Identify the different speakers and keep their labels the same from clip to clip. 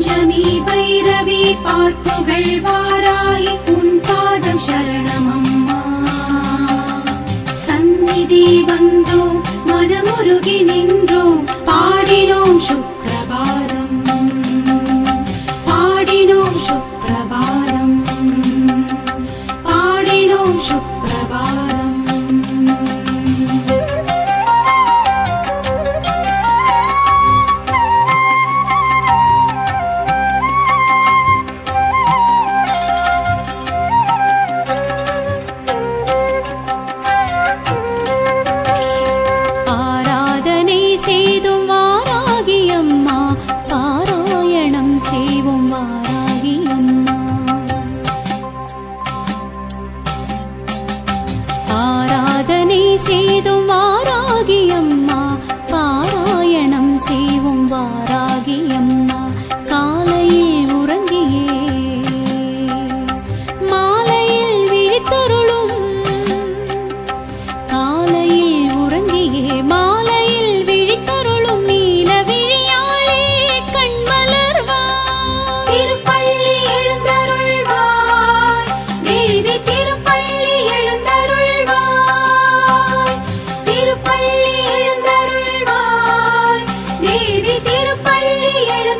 Speaker 1: பஞ்சமி பைரவி பார்ப்புகள் வாராய் உன் பாதம் சரணமம்மா சந்நிதி வந்தோம் மனமுருகி நின்றோம் பாடினோம் சுப்பிரபாதம் பாடினோம் சுப்பிரபாதம் பாடினோம் சுப்பிரபாதம்
Speaker 2: ஆராதனை செய்தும் வாராகி அம்மா பாராயணம் செய்வோம் வாராகி அம்மா ஆராதனை செய்தும் வாராகி அம்மா பாராயணம் செய்வோம் வாராகி அம்மா காலையில் உறங்கியே மாலையில் விழித்தருளும் காலையில் உறங்கியே மாலையில் விழித்தருளும் நீல விழியாளே கண்மலர்வாய்
Speaker 1: திருப்பள்ளி எழுந்தருள்வாய் தேவி திருப்பள்ளி எழுந்தருள்வாய் திருப்பள்ளி எழுந்தருள்வாய் தேவி திருப்பள்ளி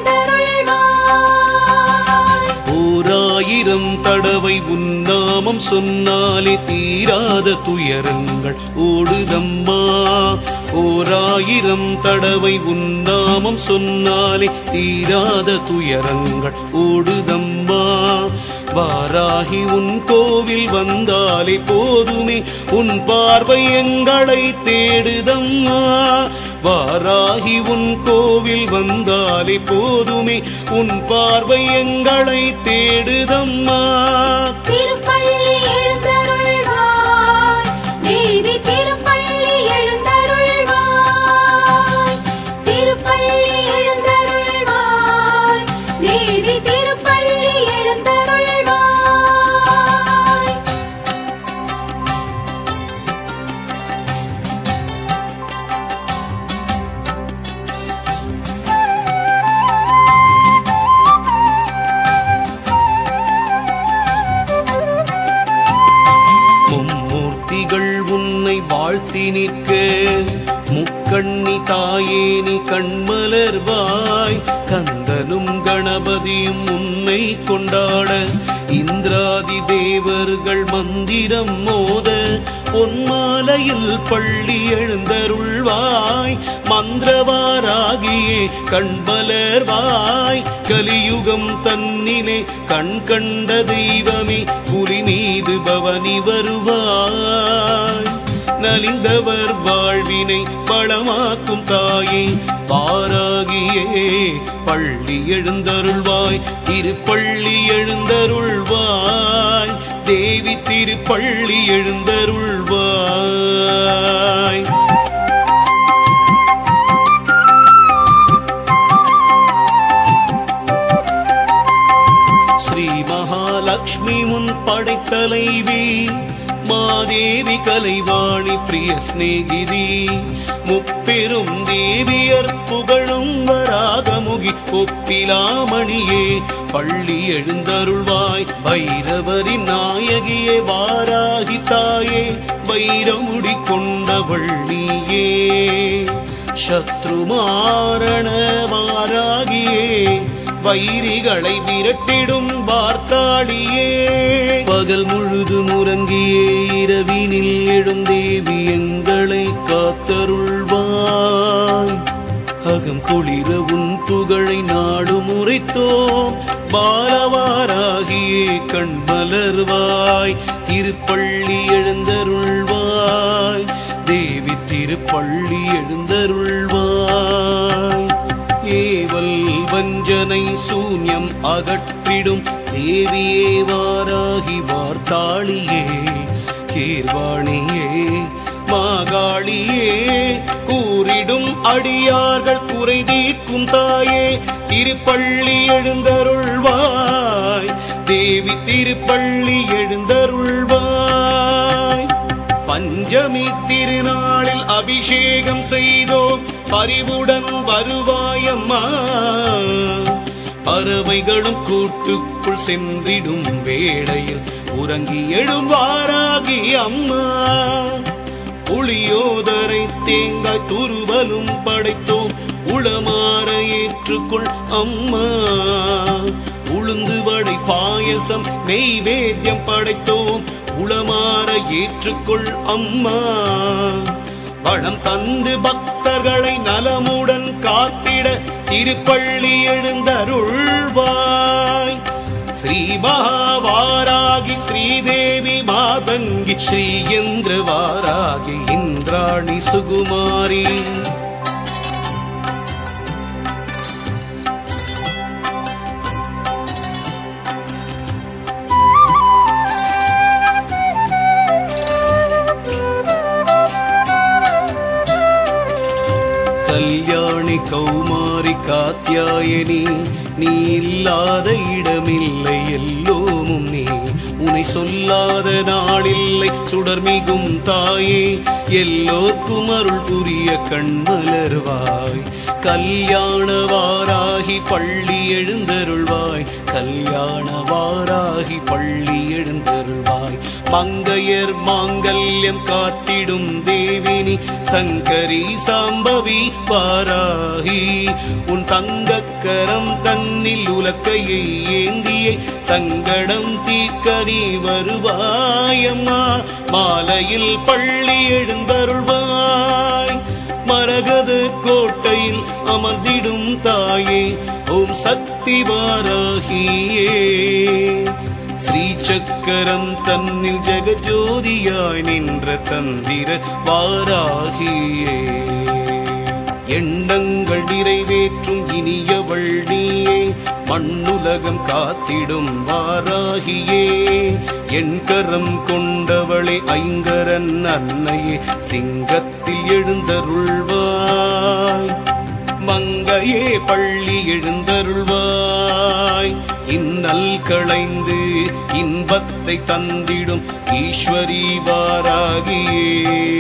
Speaker 1: எழுந்தருள்வாய்
Speaker 3: ஓராயிரம் தடவை உன்னாமம் சொன்னாலே தீராத துயரங்கள் ஓடுதம்மா ஓராயிரம் தடவை உன்னாமம் சொன்னாலே தீராத துயரங்கள் ஓடுதம்மா வாராகி உன் கோவில் வந்தாலே போதுமே உன் பார்வை எங்களை தேடுதம்மா வாராகி உன் கோவில் வந்தாலே போதுமே உன் பார்வை எங்களை தேடுதம்மா
Speaker 1: திருப்பள்ளி எழுந்தருள்வாய் தேவி திருப்பள்ளி எழுந்தருள்வாய் திருப்பள்ளி எழுந்தருள்வாய் தேவி திருப்பள்ளி எழுந்தருள்வாய்
Speaker 3: மும்மூர்த்திகள் உன்னை வாழ்த்தி நிற்க முக்கண்ணி தாயே நீ கண்மலர்வாய் கந்தனும் கணபதியும் உன்னை கொண்டாட இந்திராதி தேவர்கள் மந்திரம் மோத பொன்மாலையில் பள்ளி எழுந்தருள்வாய் மந்திரவாராகியே கண்மலர்வாய் கலியுகம் தன்னிலே கண் கண்ட தெய்வமே புலி மீது பவனி வருவாய் நலிந்தவர் வாழ்வினை பழமாக்கும் தாயே பாராகியே பள்ளி எழுந்தருள்வாய் திருப்பள்ளி எழுந்தருள்வாய் தேவி திருப்பள்ளி எழுந்தருள்வாய் ஸ்ரீ மகாலட்சுமி முன் படைத்தலைவி மாதேவி கலைவாணி பிரிய சிநேகிதி முப்பெரும் தேவியர் புகழும் வராகமுகி ஒப்பிலாமணியே பள்ளி எழுந்தருள்வாய் பைரவரின் நாயகியே வாராகி தாயே வைரமுடி கொண்டவள் நீயே சத்ருமாரண வாராகியே வைரிகளை விரட்டிடும் வார்த்தாளியே பகல் முழுதும் உறங்கியே இரவினில் எழும் தேவி எங்களை காத்தருள்வாய் அகம் குளிர உன் புகழை நாடு முறைத்தோம் பாலவாராகியே கண் மலர்வாய் திருப்பள்ளி எழுந்தருள்வாய் தேவி திருப்பள்ளி எழுந்தருள்வாய் ஏவல் வஞ்சனை சூன்யம் அகற்றிடும் தேவியே வாராகி வார்த்தாளியே கீர்வாணியே மாகாளியே கூறிடும் அடியார்கள் குறை தீர்க்கும் தாயே திருப்பள்ளி எழுந்தருள்வாய் தேவி திருப்பள்ளி எழுந்தருள்வாய் பஞ்சமி திருநாளில் அபிஷேகம் செய்தோம் பரிவுடன் வருவாயம்மா பறவைகளும் கூட்டுக்குள் சென்றிடும் வேளையில் உறங்கி எழுவாராகி அம்மா புளியோதரை தேங்காய் துருவலும் படைத்தோம் உளமாற ஏற்றுக்கொள் அம்மா உளுந்து வடை பாயசம் நெய்வேத்தியம் படைத்தோம் உளமாற ஏற்றுக்கொள் அம்மா வளம் தந்து பக்தர்களை நலமுடன் காத்திட திருப்பள்ளி எழுந்தருள்வாய் ஸ்ரீமகாவாராகி ஸ்ரீதேவி மாதங்கி ஸ்ரீயந்திரவாராகி இந்திராணி சுகுமாரி கல்யாணி கௌமாரி காத்தியாயனி நீ இல்லாத இடமில்லை எல்லோமும் நீ உனை சொல்லாத நாளில்லை சுடர்மிகும் தாயே எல்லோர்க்கும் அருள் புரிய கண்மலர்வாய் கல்யாணவாராகி பள்ளி எழுந்தருள்வாய் கல்யாணவாராகி பள்ளி எழுந்தருள்வாய் மங்கையர் மாங்கல்யம் காத்திடும் தேவினி சங்கரி சாம்பவி பாராகி உன் தங்கக்கரம் தன்னில் உலக்கையை ஏந்தியே சங்கடம் தீர்க்க நீ வருவாயம்மா மாலையில் பள்ளி எழுந்தருள்வாய் மரகத கோட்டையில் அமர்ந்திடும் தாயே ஓம் சக்தி வாராகியே ஸ்ரீ சக்கரம் தன்னில் ஜெகஜோதியாய் நின்ற தந்திர வாராகியே எண்ணங்கள் நிறைவேற்றும் இனியவள் நீயே மண்ணுலகம் காத்திடும் வாராகியே என் கரம் கொண்டவளே ஐங்கரன் அன்னையே சிங்கத்தில் எழுந்தருள்வாய் மங்கையே பள்ளி எழுந்தருள்வாய் இன்னல் களைந்து இன்பத்தை தந்திடும் ஈஸ்வரி வாராகியே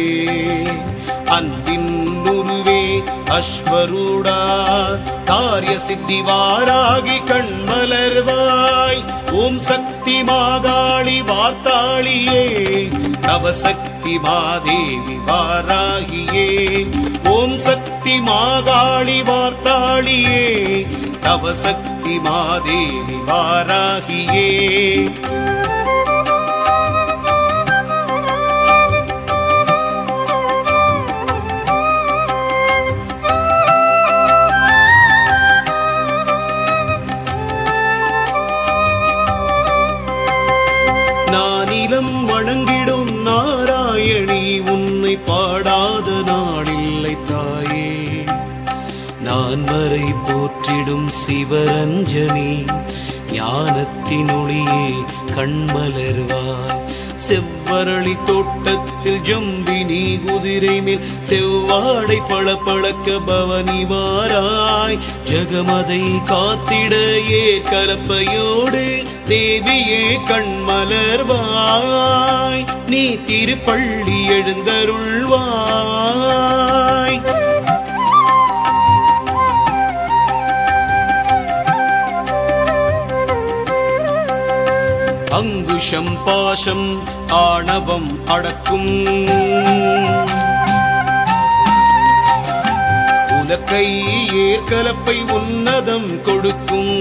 Speaker 3: அன்பின் உருவே அஸ்வரூடா காரிய சித்தி வாராகி கண்மலர்வாய் ஓம் சக்தி மாகாளி வார்த்தாளியே நவசக்தி மாதேவி வாராகியே ஓம் சக்தி மாகாளி வார்த்தாளியே நவசக்தி மாதேவி வாராகியே நானிலம் வணங்கிடும் நாராயணி உன்னை பாடாத நாடில்லை தாயே நான் வரை போற்றிடும் சிவரஞ்சனி ஞானத்தின் ஒளியே கண்மலர்வாய் செவ்வரளி தோட்டத்தில் ஜம்பினி குதிரை மேல் செவ்வாடை பளபளக்க பவனி வாராய் ஜெகமதை காத்திட ஏற்கலப்பையோடு தேவியே கண்மலர்வாய் நீ திருப்பள்ளி எழுந்தருள்வாய் அங்குஷம் பாசம் ஆணவம் அடக்கும் உலக்கை ஏற்கலப்பை உன்னதம் கொடுக்கும்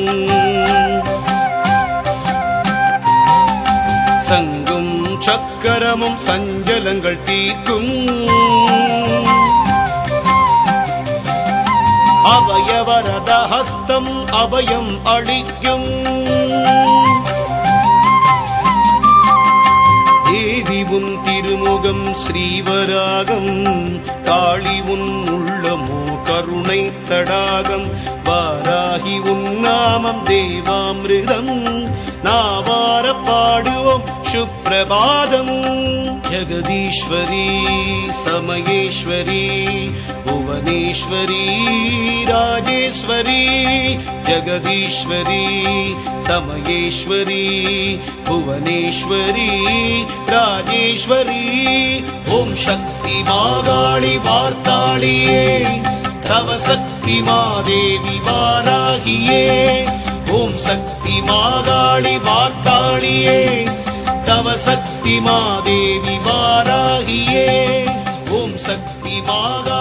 Speaker 3: சங்கும் சக்கரமும் சஞ்சலங்கள் தீர்க்கும் அபயவரத ஹஸ்தம் அபயம் அளிக்கும் தேவி உன் திருமுகம் ஸ்ரீவராகம் காளி உன் உள்ளமோ கருணை தடாகம் வாராகி உன் நாமம் தேவாமிருதம் நாவார பாடுவோம் சுப்பிரபாதம் ஜெகதீஸ்வரி சமயேஸ்வரி புவனேஸ்வரி ராஜேஸ்வரி ஜெகதீஸ்வரி சமயேஸ்வரி புவனேஸ்வரி ராஜேஸ்வரி ஓம் சக்தி மாகாளி வார்த்தாளியே தவ சக்தி மாதேவி வாராகியே ஓம் சக்தி மாகாளி வாக்காளியே தவ சக்தி மாதேவி வாராகியே ஓம் சக்தி மாகா